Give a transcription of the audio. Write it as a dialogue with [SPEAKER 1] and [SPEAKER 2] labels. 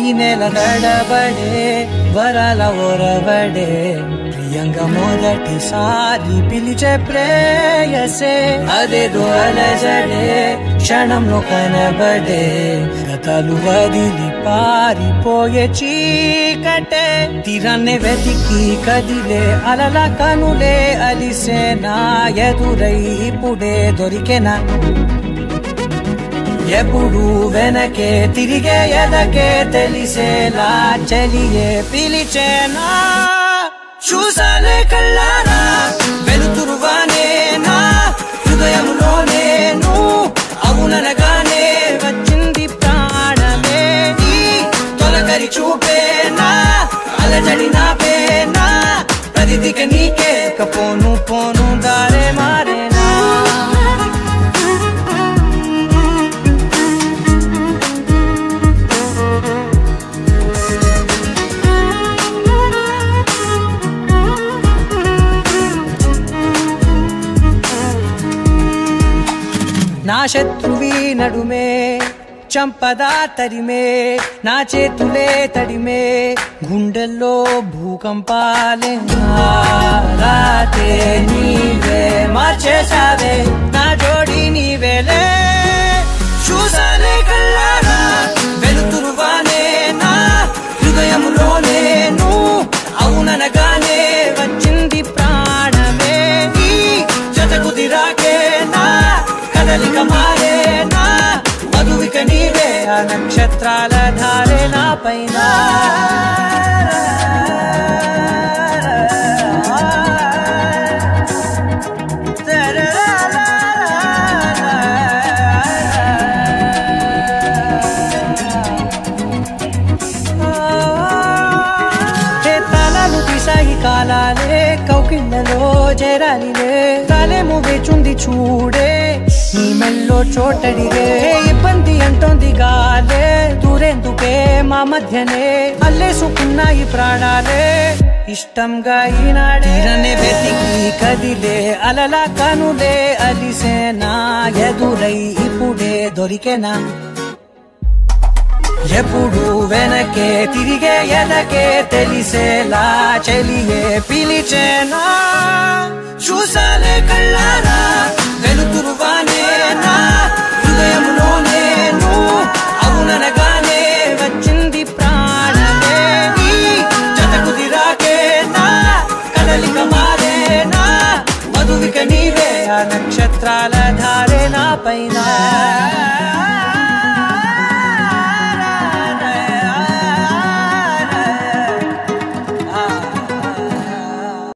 [SPEAKER 1] ఈ నెల నడబడే వరాల ఒరవడే ప్రియంగా మొదటిసారి పిలిచే ప్రేయసే అదేదో అలజడే క్షణంలో కనబడే గతాలు వదిలి పారిపోయే చీకటే తీరాన్ని వెతికి కదిలే అలల కనులే అలిసే నా ఎదురై ఇప్పుడే దొరికెనా ఎప్పుడు వెనకే తిరిగే ఎదకే తెలిసేలా చలియే పిలిచేనా చూసాలే కళ్ళారా వెలుతురువానే నా హృదయంలో నేను అవుననగానే వచ్చింది ప్రాణమే నీ తొలకరి చూపేనా అలజడి నా పేనా ప్రతిదిక నీకే కపోను పోను దారే మారేనా నా శత్రువి నడుమే చంపదా తరిమే నా చేతులే తడిమే గుండెల్లో భూకంపాలే నా రాతే నీవే మార్చేసావే నా జోడి నీవేలే చూసానే కళ్ళారా వెలుతురువానే నా హృదయములో నేను అవుననగానే వచ్చింది ప్రాణమే నీ జత కుదిరాకే నా కదలిక మారేనా మధువిక నీవే ఆ నక్షత్రాల ధారే నా పైన ఏ తాళాలు తీసాయి కాలాలే కౌకిళ్ళలో చేరాలిలే కాలేమో వేచుంది చూడే నీ మెల్లో చోటడిగే ఇబ్బంది అంటోంది గాలే దూరేందుకే మా మధ్యనే అల్లేసుకున్నాయి ప్రాణాలే ఇష్టంగా ఈనాడే తీరనే వెతికి కదిలే అలలా కనులే అలిసేనా ఎదురై ఇప్పుడే దొరికెనా ఎప్పుడు వెనకే తిరిగే ఎదకే తెలిసేలా చెలియే పిలిచేనా చూసాలే కళ్ళారా వెలుతురువానే నా హృదయంలో నేను అవుననగానే వచ్చింది ప్రాణమే నీ జత కుదిరాకే నా కదలిక మారేనా మధువిక నీవే ఆ నక్షత్రాల ధారే నా పైన